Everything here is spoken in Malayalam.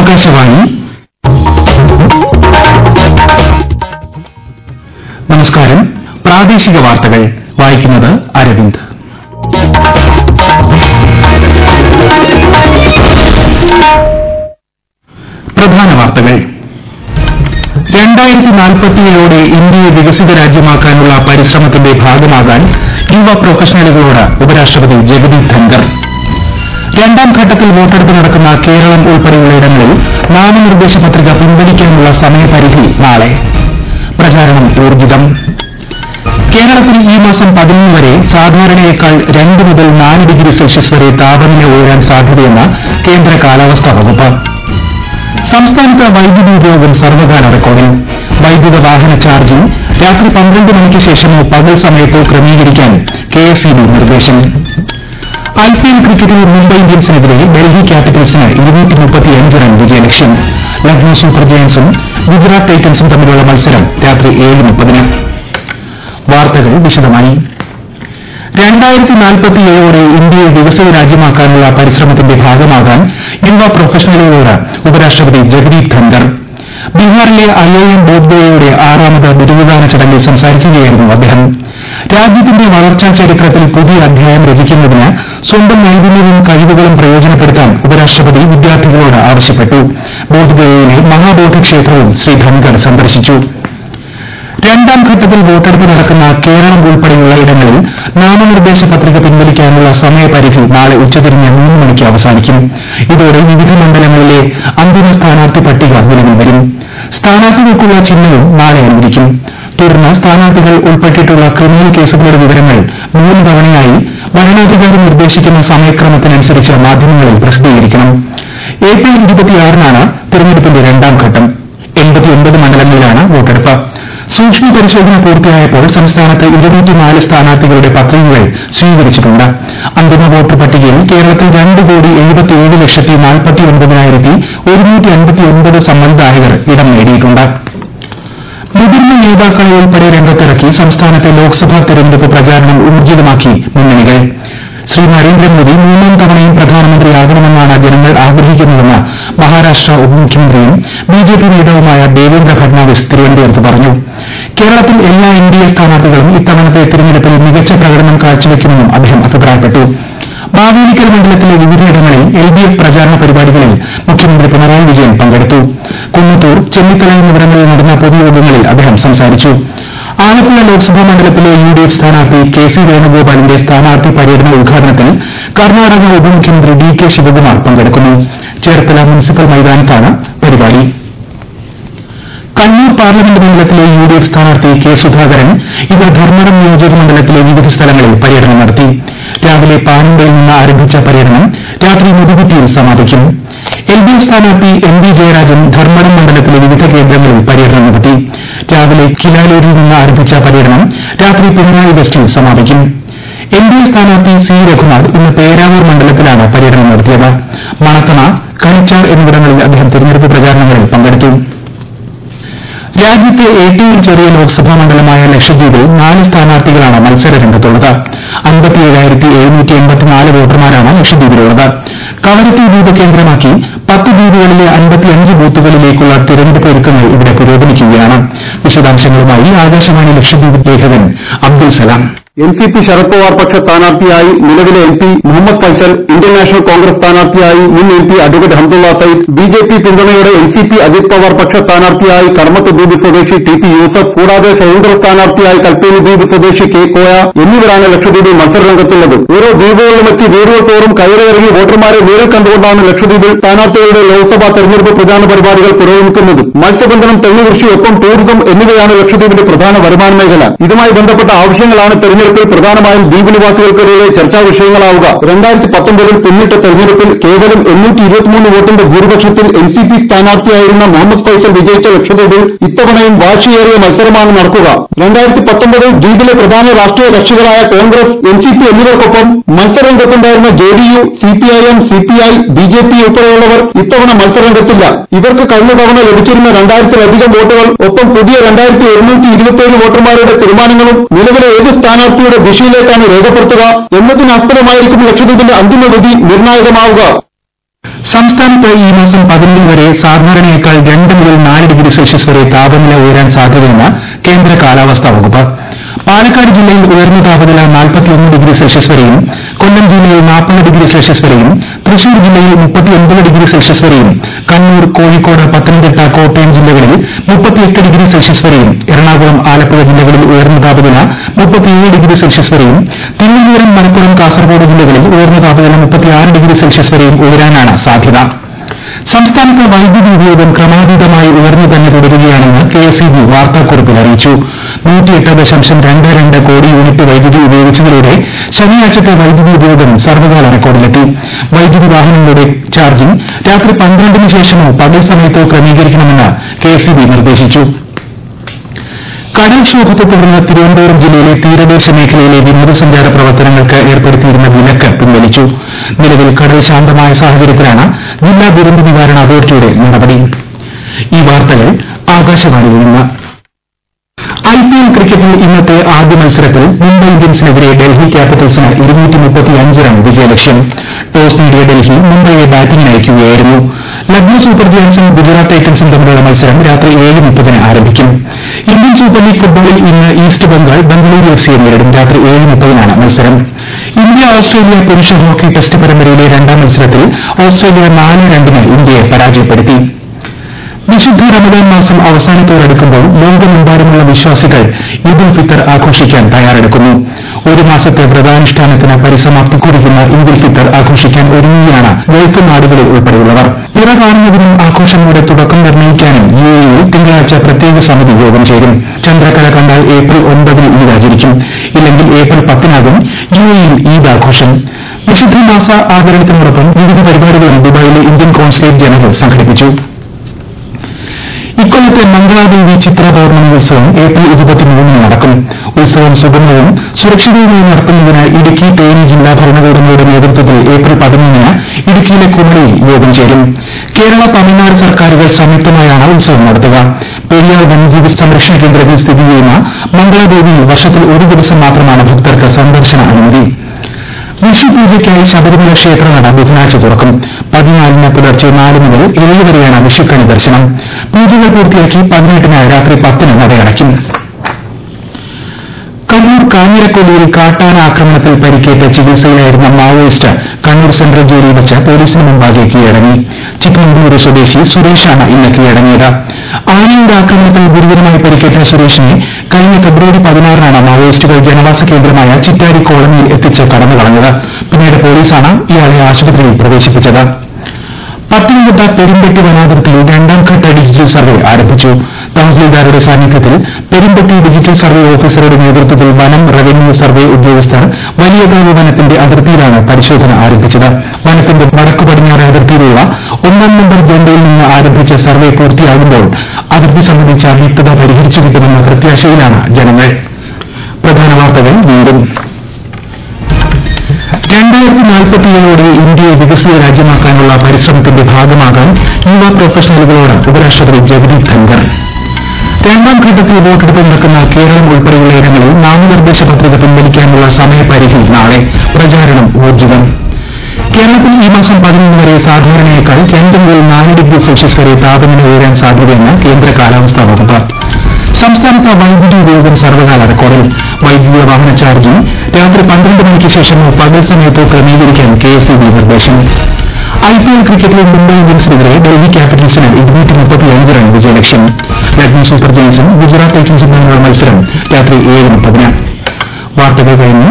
ആകാശവാണി നമസ്കാരം പ്രാദേശിക വാർത്തകൾ വായിക്കുന്നത് അരവിന്ദ് പ്രധാന വാർത്തകൾ രണ്ടായിരത്തി നാൽപ്പത്തിയേഴോടെ ഇന്ത്യയെ വികസിത രാജ്യമാക്കാനുള്ള പരിശ്രമത്തിന്റെ ഭാഗമാകാൻ യുവ പ്രൊഫഷണലുകളോട് ഉപരാഷ്ട്രപതി ജഗദീപ് ധൻകർ രണ്ടാം ഘട്ടത്തിൽ വോട്ടെടുപ്പ് നടക്കുന്ന കേരളം ഉൾപ്പെടെയുള്ളയിടങ്ങളിൽ നാമനിർദ്ദേശ പത്രിക പിൻവലിക്കാനുള്ള സമയപരിധി നാളെ പ്രചാരണം ഊർജ്ജിതം കേരളത്തിൽ ഈ മാസം പതിനൊന്ന് വരെ സാധാരണയേക്കാൾ രണ്ട് മുതൽ നാല് ഡിഗ്രി സെൽഷ്യസ് വരെ താപനില ഉയരാൻ സാധ്യതയെന്ന് കേന്ദ്ര കാലാവസ്ഥാ വകുപ്പ് സംസ്ഥാനത്ത് വൈദ്യുതി ഉപയോഗം സർവ്വകാല റെക്കോർഡിൽ വൈദ്യുത വാഹന ചാർജിംഗ് രാത്രി പന്ത്രണ്ട് മണിക്ക് ശേഷമോ പകൽ സമയത്തോ ക്രമീകരിക്കാൻ കെഎസ്ഇബി നിർദ്ദേശം ഐപിഎൽ ക്രിക്കറ്റിൽ മുംബൈ ഇന്ത്യൻസിനെതിരെ ഡൽഹി ക്യാപിറ്റൽസിന് റൺ വിജയലക്ഷ്യം ലക്നൌ സൂപ്പർ ജയൻസും ഗുജറാത്ത് ടൈറ്റൻസും തമ്മിലുള്ള മത്സരം രാത്രി ഏഴ് മുപ്പതിന് വാർത്തകൾ വിശദമായി രണ്ടായിരത്തി നാൽപ്പത്തിയേഴോടെ ഇന്ത്യയെ വികസിത രാജ്യമാക്കാനുള്ള പരിശ്രമത്തിന്റെ ഭാഗമാകാൻ യുവ പ്രൊഫഷണലുകളോട് ഉപരാഷ്ട്രപതി ജഗദീപ് ധൻകർ ബീഹാറിലെ ഐഐഎം ബോധ്ഗയയുടെ ആറാമത് ബിരുദദാന ചടങ്ങിൽ സംസാരിക്കുകയായിരുന്നു അദ്ദേഹം രാജ്യത്തിന്റെ വളർച്ചാ ചരിത്രത്തിൽ പുതിയ അധ്യായം രചിക്കുന്നതിന് സ്വന്തം നൈപുണ്യവും കഴിവുകളും പ്രയോജനപ്പെടുത്താൻ ഉപരാഷ്ട്രപതി വിദ്യാർത്ഥികളോട് ആവശ്യപ്പെട്ടു ബോധ്ഗയയിലെ മഹാബോധി ക്ഷേത്രവും ശ്രീ ധൻകർ സന്ദർശിച്ചു രണ്ടാം ഘട്ടത്തിൽ വോട്ടെടുപ്പ് നടക്കുന്ന കേരളം ഉൾപ്പെടെയുള്ള ഇടങ്ങളിൽ നാമനിർദ്ദേശ പത്രിക പിൻവലിക്കാനുള്ള സമയപരിധി നാളെ ഉച്ചതിരിഞ്ഞ് മൂന്ന് മണിക്ക് അവസാനിക്കും ഇതോടെ വിവിധ മണ്ഡലങ്ങളിലെ അന്തിമ സ്ഥാനാർത്ഥി പട്ടിക നിലവിൽ വരും സ്ഥാനാർത്ഥികൾക്കുള്ള ചിഹ്നവും നാളെ അനുവദിക്കും തുടർന്ന് സ്ഥാനാർത്ഥികൾ ഉൾപ്പെട്ടിട്ടുള്ള ക്രിമിനൽ കേസുകളുടെ വിവരങ്ങൾ മൂന്ന് തവണയായി വരണാധികാരി നിർദ്ദേശിക്കുന്ന സമയക്രമത്തിനനുസരിച്ച് മാധ്യമങ്ങളിൽ പ്രസിദ്ധീകരിക്കണം ഏപ്രിൽ ഇരുപത്തിയാറിനാണ് തെരഞ്ഞെടുപ്പിന്റെ രണ്ടാം ഘട്ടം മണ്ഡലങ്ങളിലാണ് വോട്ടെടുപ്പ് സൂക്ഷ്മ പരിശോധന പൂർത്തിയായപ്പോൾ സംസ്ഥാനത്ത് ഇരുന്നൂറ്റിനാല് സ്ഥാനാർത്ഥികളുടെ പത്രികകൾ സ്വീകരിച്ചിട്ടുണ്ട് അന്തിമ വോട്ടർ പട്ടികയിൽ കേരളത്തിൽ രണ്ട് കോടി എഴുപത്തിയേഴ് ലക്ഷത്തി നാൽപ്പത്തി ഒൻപതിനായിരത്തി ഒരുന്നൂറ്റി അൻപത്തിയൊൻപത് സമ്മതിദായകർ ഇടം നേടിയിട്ടുണ്ട് മുതിർന്ന നേതാക്കളെ ഉൾപ്പെടെ രംഗത്തിറക്കി സംസ്ഥാനത്തെ ലോക്സഭാ തെരഞ്ഞെടുപ്പ് പ്രചാരണം ഊർജ്ജിതമാക്കി മുന്നണികൾ ശ്രീ നരേന്ദ്രമോദി മൂന്നാം തവണയും പ്രധാനമന്ത്രിയാകണമെന്നാണ് ജനങ്ങൾ ആഗ്രഹിക്കുന്നതെന്ന് മഹാരാഷ്ട്ര ഉപമുഖ്യമന്ത്രിയും ബിജെപി നേതാവുമായ ദേവേന്ദ്ര ഫഡ്നാവിസ് തിരുവനന്തപുരത്ത് പറഞ്ഞു കേരളത്തിൽ എല്ലാ എൻഡിഎ സ്ഥാനാർത്ഥികളും ഇത്തവണത്തെ തിരഞ്ഞെടുപ്പിൽ മികച്ച പ്രകടനം കാഴ്ചവെക്കുമെന്നും അദ്ദേഹം അഭിപ്രായപ്പെട്ടു മാവേലിക്കൽ മണ്ഡലത്തിലെ വിവിധയിടങ്ങളിൽ എൽഡിഎഫ് പ്രചാരണ പരിപാടികളിൽ മുഖ്യമന്ത്രി പിണറായി വിജയൻ പങ്കെടുത്തു കുന്നത്തൂർ ചെന്നിത്തല എന്നിവിടങ്ങളിൽ നടന്ന പൊതുയോഗങ്ങളിൽ അദ്ദേഹം സംസാരിച്ചു ആലപ്പുഴ ലോക്സഭാ മണ്ഡലത്തിലെ യുഡിഎഫ് സ്ഥാനാർത്ഥി കെ സി വേണുഗോപാലിന്റെ സ്ഥാനാർത്ഥി പര്യടന ഉദ്ഘാടനത്തിൽ കർണാടക ഉപമുഖ്യമന്ത്രി ഡി കെ ശിവകുമാർ പങ്കെടുക്കുന്നു ചേർത്തല മുനിസിപ്പൽ മൈതാനത്താണ് പരിപാടി കണ്ണൂർ പാർലമെന്റ് മണ്ഡലത്തിലെ യുഡിഎഫ് സ്ഥാനാർത്ഥി കെ സുധാകരൻ ഇന്ന് ധർമ്മടം നിയോജക മണ്ഡലത്തിലെ വിവിധ സ്ഥലങ്ങളിൽ പര്യടനം നടത്തി രാവിലെ പാനന്തയിൽ നിന്ന് ആരംഭിച്ച പര്യടനം രാത്രി മുതുകുത്തിയിൽ സമാപിക്കും എൽഡിഎഫ് സ്ഥാനാർത്ഥി എം വി ജയരാജൻ ധർമ്മടം മണ്ഡലത്തിലെ വിവിധ കേന്ദ്രങ്ങളിൽ പര്യടനം നടത്തി രാവിലെ കിലാലൂരിൽ നിന്ന് ആരംഭിച്ച പര്യടനം രാത്രി പിണറായി വെസ്റ്റിൽ സമാപിക്കും എൻഡിഎ സ്ഥാനാർത്ഥി സി രഘുനാഥ് ഇന്ന് പേരാവൂർ മണ്ഡലത്തിലാണ് പര്യടനം നടത്തിയത് മണത്തണ കണിച്ചാർ എന്നിവിടങ്ങളിൽ അദ്ദേഹം തെരഞ്ഞെടുപ്പ് പ്രചാരണങ്ങളിൽ പങ്കെടുത്തു രാജ്യത്തെ ഏറ്റവും ചെറിയ ലോക്സഭാ മണ്ഡലമായ ലക്ഷദ്വീപിൽ നാല് സ്ഥാനാർത്ഥികളാണ് മത്സര രംഗത്തുള്ളത് വോട്ടർമാരാണ് ലക്ഷദ്വീപിലുള്ളത് കവരത്തി ദ്വീപ് കേന്ദ്രമാക്കി പത്ത് ദ്വീപുകളിലെ അൻപത്തിയഞ്ച് ബൂത്തുകളിലേക്കുള്ള തിരഞ്ഞെടുപ്പ് ഒരുക്കങ്ങൾ ഇവിടെ പുരോഗമിക്കുകയാണ് വിശദാംശങ്ങളുമായി ആകാശവാണി ലക്ഷദ്വീപ് ലേഖകൻ Abdul Salam N C P Sharad Pawar പക്ഷ സ്ഥാനാർത്ഥിയായി നിലവിലെ M P Muhammad Faizal Indian National Congress സ്ഥാനാർത്ഥിയായി മുൻ M P advocate Hamdullah Sayeed B J P പിന്തുണയോടെ N C P Ajit Pawar പക്ഷ സ്ഥാനാർത്ഥിയായി കർമ്മത്ത് ദ്വീപ് സ്വദേശി ടി പി യൂസഫ് കൂടാതെ സ്വതന്ത്ര സ്ഥാനാർത്ഥിയായി കൽപ്പേനി ദ്വീപ് സ്വദേശി കെ കോയ എന്നിവരാണ് ലക്ഷദ്വീപിൽ മത്സരരംഗത്തുള്ളത് ഓരോ ദ്വീപുകളിലുമെത്തി വീടുകൾ തോറും കയറിയിറങ്ങി വോട്ടർമാരെ നേരിൽ കണ്ടുകൊണ്ടാണ് ലക്ഷദ്വീപിൽ സ്ഥാനാർത്ഥികളുടെ ലോക്സഭാ തെരഞ്ഞെടുപ്പ് പ്രചാരണ പരിപാടികൾ പുരോഗമിക്കുന്നത് മത്സ്യബന്ധനം തെങ്ങുകൃഷി ഒപ്പം ടൂറിസം എന്നിവയാണ് ലക്ഷദ്വീപിന്റെ പ്രധാന വരുമാന മേഖല ഇതുമായി ബന്ധപ്പെട്ട ആവശ്യങ്ങളാണ് തെരഞ്ഞെടുപ്പിൽ പ്രധാനമായും ദ്വീപ് നിവാസികൾക്കിടയിലെ ചർച്ചാ വിഷയങ്ങളാവുക രണ്ടായിരത്തി പത്തൊമ്പതിൽ പിന്നിട്ട തെരഞ്ഞെടുപ്പിൽ കേവലം എണ്ണൂറ്റി ഇരുപത്തിമൂന്ന് വോട്ടിന്റെ ഭൂരിപക്ഷത്തിൽ എൻ സി പി സ്ഥാനാർത്ഥിയായിരുന്ന മുഹമ്മദ് ഫൈസൽ വിജയിച്ച ലക്ഷദ്വീപിൽ ഇത്തവണയും വാശിയേറിയ മത്സരമാണ് നടക്കുക രണ്ടായിരത്തി പത്തൊമ്പതിൽ ദ്വീപിലെ പ്രധാന രാഷ്ട്രീയ കക്ഷികളായ കോൺഗ്രസ് എൻ സി പി എന്നിവർക്കൊപ്പം മത്സരരംഗത്തുണ്ടായിരുന്ന J D U C P I M C P I B J P ഉൾപ്പെടെയുള്ളവർ ഇത്തവണ മത്സരരംഗത്തില്ല ഇവർക്ക് കഴിഞ്ഞ തവണ ലഭിച്ചിരുന്ന രണ്ടായിരത്തിലധികം വോട്ടുകൾ ഒപ്പം പുതിയ രണ്ടായിരത്തി ഒരുന്നൂറ്റി ഇരുപത്തിയേഴ് വോട്ടർമാരുടെ തീരുമാനങ്ങളും നിലവിലെ ഏത് സ്ഥാനാർത്ഥിയുടെ ദിശയിലേക്കാണ് രേഖപ്പെടുത്തുക എന്നതിനാസ്പദമായിരിക്കും ലക്ഷദ്വീപിന്റെ അന്തിമ വിധി നിർണായകമാവുക സംസ്ഥാനത്ത് ഈ മാസം പതിനൊന്ന് വരെ സാധാരണയേക്കാൾ രണ്ട് മുതൽ നാല് ഡിഗ്രി സെൽഷ്യസ് വരെ താപനില ഉയരാൻ സാധ്യതയെന്ന് കേന്ദ്ര കാലാവസ്ഥാ വകുപ്പ് പാലക്കാട് ജില്ലയിൽ ഉയർന്ന താപനില നാൽപ്പത്തിയൊന്ന് ഡിഗ്രി സെൽഷ്യസ് വരെയും കൊല്ലം ജില്ലയിൽ നാൽപ്പത് ഡിഗ്രി സെൽഷ്യസ് വരെയും തൃശൂർ ജില്ലയിൽ മുപ്പത്തിയൊൻപത് ഡിഗ്രി സെൽഷ്യസ് വരെയും കണ്ണൂർ കോഴിക്കോട് പത്തനംതിട്ട കോട്ടയം ജില്ലകളിൽ മുപ്പത്തിയെട്ട് ഡിഗ്രി സെൽഷ്യസ് വരെയും എറണാകുളം ആലപ്പുഴ ജില്ലകളിൽ ഉയർന്ന താപനില മുപ്പത്തിയേഴ് ഡിഗ്രി സെൽഷ്യസ് വരെയും തിരുവനന്തപുരം മലപ്പുറം കാസർഗോഡ് ജില്ലകളിൽ ഉയർന്ന താപനില മുപ്പത്തിയാറ് ഡിഗ്രി സെൽഷ്യസ് വരെയും ഉയരാനാണ് സാധ്യത സംസ്ഥാനത്ത് വൈദ്യുതി ഉപയോഗം ക്രമാതീതമായി ഉയർന്നു തന്നെ തുടരുകയാണെന്ന് കെഎസ്ഇബി വാർത്താക്കുറിപ്പിൽ അറിയിച്ചു കോടി യൂണിറ്റ് വൈദ്യുതി ഉപയോഗിച്ചതിലൂടെ ശനിയാഴ്ചത്തെ വൈദ്യുതി ഉപയോഗം സർവ്വകാല റെക്കോർഡിലെത്തി വൈദ്യുതി വാഹനങ്ങളുടെ ചാർജിംഗ് രാത്രി പന്ത്രണ്ടിന് ശേഷമോ പകൽ സമയത്തോ ക്രമീകരിക്കണമെന്ന് കെഎസ്ഇബി നിർദ്ദേശിച്ചു കടൽക്ഷോഭത്തെ തുടർന്ന് തിരുവനന്തപുരം ജില്ലയിലെ തീരദേശ മേഖലയിലെ വിനോദസഞ്ചാര പ്രവർത്തനങ്ങൾക്ക് ഏർപ്പെടുത്തിയിരുന്ന വിലക്ക് പിൻവലിച്ചു നിലവിൽ കടൽ ശാന്തമായ സാഹചര്യത്തിലാണ് ജില്ലാ ദുരന്ത നിവാരണ അതോറിറ്റിയുടെ നടപടി ഈ വാർത്തകൾ ആകാശവാണിയിൽ നിന്ന് ഐപിഎൽ ക്രിക്കറ്റിൽ ഇന്നത്തെ ആദ്യ മത്സരത്തിൽ മുംബൈ ഇന്ത്യൻസിനെതിരെ ഡൽഹി ക്യാപിറ്റൽസിന് റൺ വിജയലക്ഷ്യം ടോസ് നേടിയ ഡൽഹി മുംബൈയെ ബാറ്റിംഗിന് അയക്കുകയായിരുന്നു ലക്നൌ സൂപ്പർ ജയൻസും ഗുജറാത്ത് ടൈറ്റൻസും തമ്മിലുള്ള മത്സരം രാത്രി ഏഴ് മുപ്പതിന് ആരംഭിക്കും ഇന്ത്യൻ സൂപ്പർ ലീഗ് ഫുട്ബോളിൽ ഇന്ന് ഈസ്റ്റ് ബംഗാൾ ബംഗളൂരു എഫ്സിയെ നേരിടും രാത്രി ഏഴ് മുപ്പതിനാണ് മത്സരം ഇന്ത്യ ഓസ്ട്രേലിയ പുരുഷ ഹോക്കി ടെസ്റ്റ് പരമ്പരയിലെ രണ്ടാം മത്സരത്തിൽ ഓസ്ട്രേലിയ നാല് രണ്ടിന് ഇന്ത്യയെ പരാജയപ്പെടുത്തി വിശുദ്ധ റമദാൻ മാസം അവസാനത്തോടടുക്കുമ്പോൾ ലോകമെമ്പാടുമുള്ള വിശ്വാസികൾ ഈദ് ഉൽ ഫിത്തർ ആഘോഷിക്കാൻ തയ്യാറെടുക്കുന്നു ഒരു മാസത്തെ വ്രതാനുഷ്ഠാനത്തിന് പരിസമാപ്തി കുറിക്കുന്ന ഈദ് ഉൽ ഫിത്തർ ആഘോഷിക്കാൻ ഒരുങ്ങുകയാണ് ഗൾഫ് നാടുകളിൽ ഉൾപ്പെടെയുള്ളവർ പിറ കാണുന്നതിനും ആഘോഷങ്ങളുടെ തുടക്കം നിർണ്ണയിക്കാനും യു എയിൽ തിങ്കളാഴ്ച പ്രത്യേക സമിതി യോഗം ചേരും ചന്ദ്രക്കല കണ്ടാൽ ഏപ്രിൽ ഒൻപതിന് ഈദ് ആചരിക്കും ഇല്ലെങ്കിൽ ഏപ്രിൽ പത്തിനാകും യു എയിൽ ഈദ് ആഘോഷം വിശുദ്ധ മാസ ആചരണത്തിനോടൊപ്പം വിവിധ പരിപാടികളും ദുബായിലെ ഇന്ത്യൻ കോൺസുലേറ്റ് ജനറൽ സംഘടിപ്പിച്ചു ഇക്കൊല്ലത്തെ മംഗളാദേവി ചിത്ര പൌർണമി ഉത്സവം ഏപ്രിൽ ഇരുപത്തിമൂന്നിന് നടക്കും ഉത്സവം സുഗമവും സുരക്ഷിതവുമായി നടത്തുന്നതിന് ഇടുക്കി തേനി ജില്ലാ ഭരണകൂടങ്ങളുടെ നേതൃത്വത്തിൽ ഏപ്രിൽ പതിനൊന്നിന് ഇടുക്കിയിലെ കുമളിയിൽ യോഗം ചേരും കേരള തമിഴ്നാട് സർക്കാരുകൾ സംയുക്തമായാണ് ഉത്സവം നടത്തുക പെരിയാർ വന്യജീവി സംരക്ഷണ കേന്ദ്രത്തിൽ സ്ഥിതി ചെയ്യുന്ന മംഗളാദേവിയിൽ വർഷത്തിൽ ഒരു ദിവസം മാത്രമാണ് ഭക്തർക്ക് സന്ദർശന അനുമതി വിഷു പൂജയ്ക്കായി ശബരിമല ക്ഷേത്രനട ബുധനാഴ്ച തുറക്കും പതിനാലിന് പുലർച്ചെ നാല് മുതൽ ഏഴ് വരെയാണ് വിഷുക്കണി ദർശനം പൂജകൾ പൂർത്തിയാക്കി പതിനെട്ടിന് രാത്രി പത്തിന് നടയടയ്ക്കും കണ്ണൂർ കാഞ്ഞിരക്കൊല്ലിയിൽ കാട്ടാന ആക്രമണത്തിൽ പരിക്കേറ്റ് ചികിത്സയിലായിരുന്ന മാവോയിസ്റ്റ് കണ്ണൂർ സെൻട്രൽ ജയിലിൽ വെച്ച് പോലീസിന് മുമ്പാകെ കീഴടങ്ങി ചിക്കമംഗളൂരു സ്വദേശി സുരേഷാണ് ഇന്ന് കീഴടങ്ങിയത് ആനയുടെ ആക്രമണത്തിൽ ഗുരുതരമായി പരിക്കേറ്റ സുരേഷിനെ കഴിഞ്ഞ ഫെബ്രുവരി പതിനാറിനാണ് മാവോയിസ്റ്റുകൾ ജനവാസ കേന്ദ്രമായ ചിറ്റാരി കോളനിയിൽ എത്തിച്ച് കടന്നുകളഞ്ഞത് പിന്നീട് പോലീസാണ് ഇയാളെ ആശുപത്രിയിൽ പ്രവേശിപ്പിച്ചത് പത്തനംതിട്ട പെരുമ്പെട്ടി വനാതിർത്തിയിൽ രണ്ടാംഘട്ട ഡിജിറ്റൽ സർവേ ആരംഭിച്ചു തഹസീൽദാരുടെ സാന്നിധ്യത്തിൽ പെരുമ്പെട്ടി ഡിജിറ്റൽ സർവേ ഓഫീസറുടെ നേതൃത്വത്തിൽ വനം റവന്യൂ സർവേ ഉദ്യോഗസ്ഥർ വലിയകാവ് വനത്തിന്റെ അതിർത്തിയിലാണ് പരിശോധന ആരംഭിച്ചത് വനത്തിന്റെ വടക്കു പടിഞ്ഞാറ് അതിർത്തിയിലുള്ള ഒന്നാം നമ്പർ ജണ്ടയിൽ നിന്ന് ആരംഭിച്ച സർവേ പൂർത്തിയാകുമ്പോൾ അതിർത്തി സംബന്ധിച്ച വ്യക്തത പരിഹരിച്ചു കിട്ടുമെന്ന പ്രത്യാശയിലാണ് ജനങ്ങൾ പ്രധാന വാർത്തകൾ വീണ്ടും രണ്ടായിരത്തി നാൽപ്പത്തിയേഴോടെ ഇന്ത്യയെ വികസിത രാജ്യമാക്കാനുള്ള പരിശ്രമത്തിന്റെ ഭാഗമാകാൻ യുവ പ്രൊഫഷണലുകളോട് ഉപരാഷ്ട്രപതി ജഗദീപ് ധൻഖർ രണ്ടാം ഘട്ടത്തിൽ വോട്ടെടുപ്പ് നടക്കുന്ന കേരളം ഉൾപ്പെടെയുള്ള ഇടങ്ങളിൽ നാമനിർദ്ദേശ പത്രിക പിൻവലിക്കാനുള്ള സമയപരിധി നാളെ പ്രചാരണം ഊർജ്ജിതം കേരളത്തിൽ ഈ മാസം പതിനൊന്ന് വരെ സാധാരണയേക്കാൾ രണ്ട് മുതൽ നാല് ഡിഗ്രി സെൽഷ്യസ് വരെ താപനില ഉയരാൻ സാധ്യതയെന്ന് കേന്ദ്ര കാലാവസ്ഥാ വകുപ്പ് സംസ്ഥാനത്ത് വൈദ്യുതി ഉപയോഗം സർവകാല റെക്കോർഡിൽ വൈദ്യുതി വാഹന ചാർജിംഗ് രാത്രി പന്ത്രണ്ട് മണിക്ക് ശേഷമോ പകൽ സമയത്തോ ക്രമീകരിക്കാൻ കെഎസ്ഇബി നിർദ്ദേശം ഐപിഎൽ ക്രിക്കറ്റിൽ മുംബൈ ഇന്ത്യൻസിനെതിരെ ഡൽഹി ക്യാപിറ്റൽസിന് റൺ വിജയലക്ഷ്യം ലക്നൌ സൂപ്പർ ജയൻസും ഗുജറാത്ത് ടൈറ്റൻസും തമ്മിലുള്ള മത്സരം രാത്രി ഏഴ് മുപ്പതിന് വാർത്തകൾ കഴിഞ്ഞു